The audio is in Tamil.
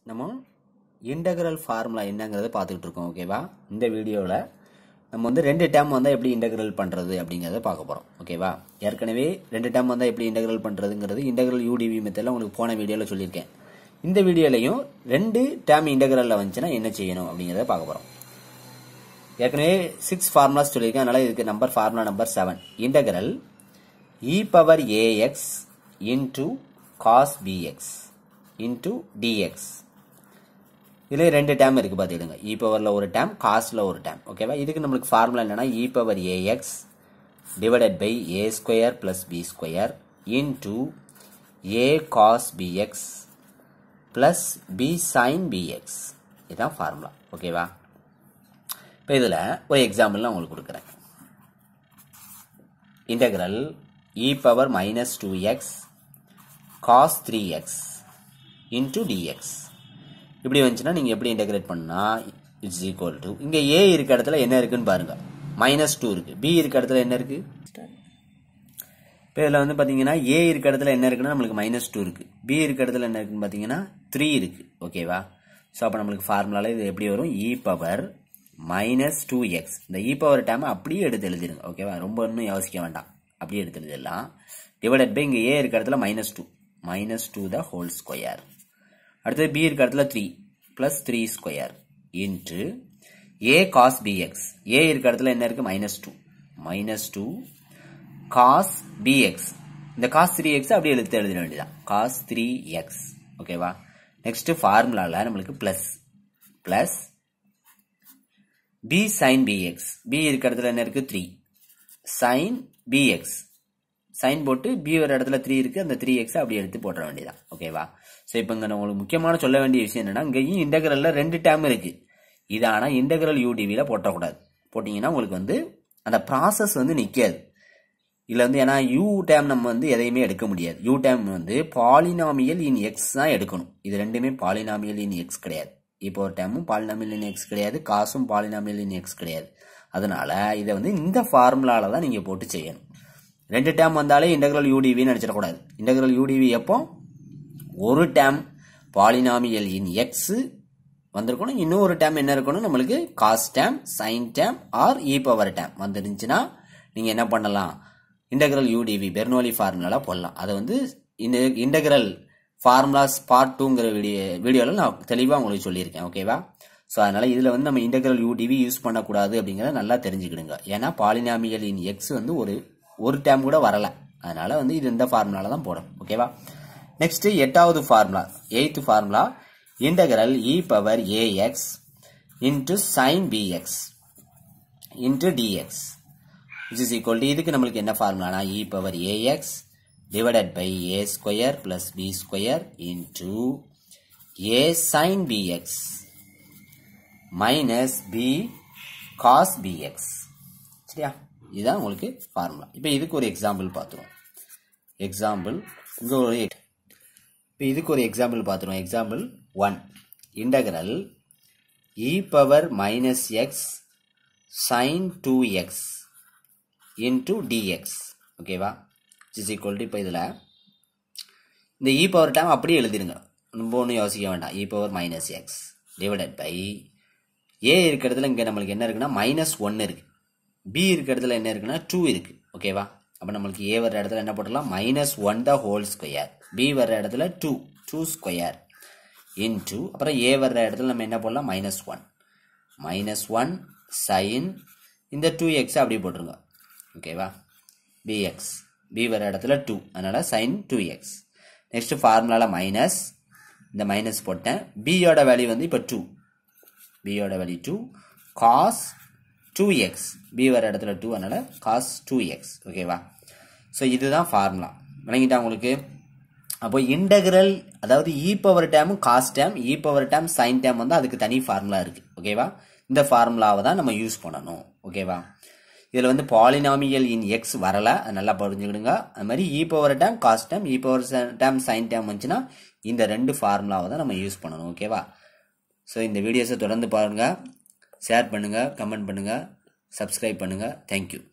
நம்ம இன்டகிரல் ஃபார்முலா என்னங்கிறத பார்த்துக்கிட்டு இருக்கோம் ஓகேவா இந்த வீடியோவில் நம்ம வந்து ரெண்டு டேம் வந்தால் எப்படி இன்டகிரல் பண்ணுறது அப்படிங்கிறத பார்க்க போகிறோம் ஓகேவா ஏற்கனவே ரெண்டு டேம் வந்தால் எப்படி இன்டகிரல் பண்ணுறதுங்கிறது இன்டகிரல் யூடிவி மெத்தடில் உங்களுக்கு போன வீடியோவில் சொல்லியிருக்கேன் இந்த வீடியோலையும் ரெண்டு டேம் இன்டகிரலில் வந்துச்சுன்னா என்ன செய்யணும் அப்படிங்கிறத பார்க்க போகிறோம் ஏற்கனவே சிக்ஸ் ஃபார்முலாஸ் சொல்லியிருக்கேன் அதனால் இதுக்கு number formula number seven integral e power a x into cos b x into d x இதில் ரெண்டு டேம் இருக்குது பார்த்துக்கிடுங்க இ பவரில் ஒரு டேம் காஸ்டில் ஒரு டேம் ஓகேவா இதுக்கு நம்மளுக்கு ஃபார்முலா என்னன்னா e power a x divided by a square plus b square into a cos b x plus b sine b x இதுதான் ஃபார்முலா ஓகேவா இப்போ இதில் ஒரு எக்ஸாம்பிள் நான் உங்களுக்கு கொடுக்குறேன் integral e power minus two x cos three x into d x இப்படி வந்துச்சுன்னா நீங்கள் எப்படி இன்டகிரேட் பண்ணால் இட்ஸ் ஈக்குவல் டு இங்கே ஏ இருக்க இடத்துல என்ன இருக்குன்னு பாருங்க மைனஸ் டூ இருக்குது பி இருக்க இடத்துல என்ன இருக்குது இப்போ இதில் வந்து பார்த்தீங்கன்னா ஏ இருக்க இடத்துல என்ன இருக்குன்னா நம்மளுக்கு மைனஸ் டூ இருக்குது பி இருக்க இடத்துல என்ன இருக்குன்னு பார்த்தீங்கன்னா த்ரீ இருக்குது ஓகேவா ஸோ அப்போ நம்மளுக்கு ஃபார்முலாவில் இது எப்படி வரும் e power minus two x இந்த இ பவர் டேம் அப்படியே எடுத்து எழுதிருங்க ஓகேவா ரொம்ப இன்னும் யோசிக்க வேண்டாம் அப்படியே எடுத்து எழுதிடலாம் டிவைடட் பை இங்கே ஏ இருக்க இடத்துல minus two minus two the whole square அடுத்தது பி இருக்க இடத்துல three plus three square into a cos b x a இருக்க இடத்துல என்ன இருக்குது minus two minus two cos b x இந்த காஸ் த்ரீ எக்ஸ் அப்படியே எழுத்து எழுதிட வேண்டியதான் காஸ் த்ரீ எக்ஸ் ஓகேவா நெக்ஸ்ட் ஃபார்முலாவில் நம்மளுக்கு plus plus b sine b x b இருக்க இடத்துல என்ன இருக்குது த்ரீ சைன் பிஎக்ஸ் சைன் போட்டு பி ஒரு இடத்துல த்ரீ இருக்குது அந்த த்ரீ எக்ஸ் அப்படியே எடுத்து போட்டுற வேண்டியதான் ஓகேவா ஸோ இப்போ இங்கே உங்களுக்கு முக்கியமான சொல்ல வேண்டிய விஷயம் என்னன்னா இங்கேயும் இன்டகிரலில் ரெண்டு டேம் இருக்குது இது ஆனால் இன்டகிரல் யூடிவியில் போட்டக்கூடாது போட்டிங்கன்னா உங்களுக்கு வந்து அந்த ப்ராசஸ் வந்து நிற்காது இதில் வந்து ஏன்னா யூ டேம் நம்ம வந்து எதையுமே எடுக்க முடியாது யூ டேம் வந்து பாலினாமியல் இன் எக்ஸ் தான் எடுக்கணும் இது ரெண்டுமே பாலினாமியல் இன் எக்ஸ் கிடையாது இப்போ ஒரு டேமும் பாலினாமியல் இன் எக்ஸ் கிடையாது காசும் பாலினாமியல் இன் எக்ஸ் கிடையாது அதனால இதை வந்து இந்த ஃபார்முலால தான் நீங்கள் போட்டு செய்யணும் ரெண்டு டேம் வந்தாலே இன்டகிரல் யூடிவின்னு நினச்சிடக்கூடாது இன்டகிரல் யூடிவி எப்போ ஒரு டேம் பாலினாமியல் இன் எக்ஸ் வந்திருக்கணும் இன்னொரு டேம் என்ன இருக்கணும் நம்மளுக்கு cos term sine term or e power term வந்துருந்துச்சுன்னா நீங்கள் என்ன பண்ணலாம் இன்டகிரல் யூடிவி பெர்னோலி ஃபார்முலால போடலாம் அதை வந்து இந்த இன்டகிரல் ஃபார்முலாஸ் பார்ட் டூங்கிற வீடியோ வீடியோவில் நான் தெளிவாக உங்களுக்கு சொல்லியிருக்கேன் ஓகேவா ஸோ அதனால் இதில் வந்து நம்ம இன்டகிரல் யூடிவி யூஸ் பண்ணக்கூடாது அப்படிங்கிறத நல்லா தெரிஞ்சுக்கிடுங்க ஏன்னா பாலினாமியல் இன் எக்ஸ் வந்து ஒரு ஒரு டேம் கூட வரலை அதனால் வந்து இது இந்த ஃபார்முலால தான் போடணும் ஓகேவா நெக்ஸ்ட் எட்டாவது formula eighth formula integral e power a x into sine b x into d x which is equal to இதுக்கு நம்மளுக்கு என்ன ஃபார்முலானா e power a x divided by a square plus b square into a sine b x minus b cos b x சரியா இதுதான் உங்களுக்கு ஃபார்முலா இப்போ இதுக்கு ஒரு எக்ஸாம்பிள் பார்த்துருவோம் எக்ஸாம்பிள் இங்கே ஒரு இப்போ இதுக்கு ஒரு எக்ஸாம்பிள் பார்த்துருவோம் example one integral e power minus x sine two x into d x ஓகேவா இஸ் ஈக்குவல் டு இப்போ இதில் இந்த இ பவர் டைம் அப்படியே எழுதிடுங்க ரொம்ப ஒன்றும் யோசிக்க வேண்டாம் e power minus x divided by a இருக்கிற இடத்துல இங்கே நம்மளுக்கு என்ன இருக்குன்னா மைனஸ் ஒன்று இருக்குது பி இருக்கிற இடத்துல என்ன இருக்குன்னா டூ இருக்குது ஓகேவா அப்போ நம்மளுக்கு ஏ வர்ற இடத்துல என்ன போட்டுடலாம் minus one the whole square b வர்ற இடத்துல டூ டூ ஸ்கொயர் இன்டூ அப்புறம் ஏ வர்ற இடத்துல நம்ம என்ன போடலாம் minus one minus one sine இந்த டூ எக்ஸ் அப்படியே போட்டுருங்க ஓகேவா பிஎக்ஸ் பி வர இடத்துல டூ அதனால் சைன் டூ எக்ஸ் நெக்ஸ்ட் ஃபார்முலாவில் மைனஸ் இந்த மைனஸ் போட்டேன் பியோட வேல்யூ வந்து இப்போ டூ பியோட value two cos two x b வர இடத்துல டூ அதனால் காஸ் டூ எக்ஸ் ஓகேவா ஸோ இதுதான் ஃபார்முலா விளங்கிட்டா உங்களுக்கு அப்போ இன்டகிரல் அதாவது இ பவர் டேமும் cos term e power term sine term வந்து அதுக்கு தனி ஃபார்முலா இருக்குது ஓகேவா இந்த ஃபார்முலாவை தான் நம்ம யூஸ் பண்ணணும் ஓகேவா இதில் வந்து பாலினாமியல் இன் எக்ஸ் வரலை அது நல்லா புரிஞ்சுக்கிடுங்க அது மாதிரி e power term cos term e power term sine term வந்துச்சுன்னா இந்த ரெண்டு ஃபார்முலாவை தான் நம்ம யூஸ் பண்ணணும் ஓகேவா ஸோ இந்த வீடியோஸை தொடர்ந்து பாருங்கள் ஷேர் பண்ணுங்கள் கமெண்ட் பண்ணுங்கள் சப்ஸ்கிரைப் பண்ணுங்கள் தேங்க்யூ